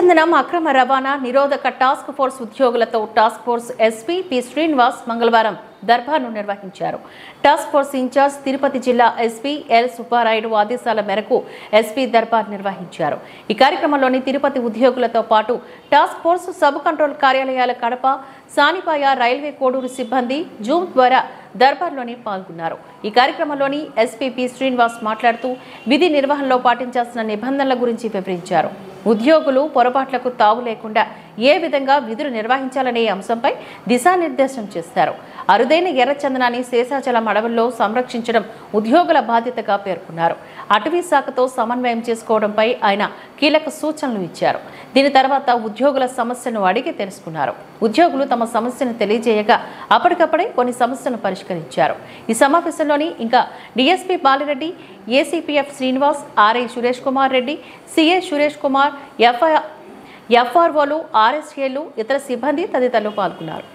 ఎర్రచందనం అక్రమ రవాణా నిరోధక టాస్క్ ఫోర్స్ ఉద్యోగులతో task force SP P Srinivas మంగళవారం దర్బార్ను నిర్వహించారు టాస్క్ ఫోర్స్ ఇన్ఛార్జ్ తిరుపతి జిల్లా ఎస్పీ ఎల్ సుబ్బారాయుడు ఆదేశాల మేరకు ఎస్పీ దర్బార్ నిర్వహించారు ఈ కార్యక్రమంలోని తిరుపతి ఉద్యోగులతో పాటు టాస్క్ ఫోర్స్ సబ్ కంట్రోల్ కార్యాలయాల కడప సానిపాయ రైల్వే కోడూరు సిబ్బంది జూమ్ ద్వారా దర్బార్లోని పాల్గొన్నారు ఈ కార్యక్రమంలోని ఎస్పీ పి శ్రీనివాస్ మాట్లాడుతూ విధి నిర్వహణలో పాటించాల్సిన నిబంధనల గురించి వివరించారు ఉద్యోగులు పొరపాట్లకు తావు లేకుండా ఏ విధంగా విధులు నిర్వహించాలనే అంశంపై దిశానిర్దేశం చేశారు అరుదైన ఎర్రచందనాన్ని శేషాచలం అడవుల్లో సంరక్షించడం ఉద్యోగుల బాధ్యతగా పేర్కొన్నారు అటవీ శాఖతో సమన్వయం చేసుకోవడంపై ఆయన కీలక సూచనలు ఇచ్చారు దీని తర్వాత ఉద్యోగుల సమస్యను అడిగి తెలుసుకున్నారు ఉద్యోగులు తమ సమస్యను తెలియజేయగా అప్పటికప్పుడే కొన్ని సమస్యలను పరిష్కరించారు ఈ సమావేశంలోని ఇంకా DSP Balireddy ACPF Srinivas RI Suresh Kumar Reddy CA Suresh Kumar FI ఎఫ్ఆర్ఓలు ఆర్ఎస్ఏలు ఇతర సిబ్బంది తదితరులు పాల్గొన్నారు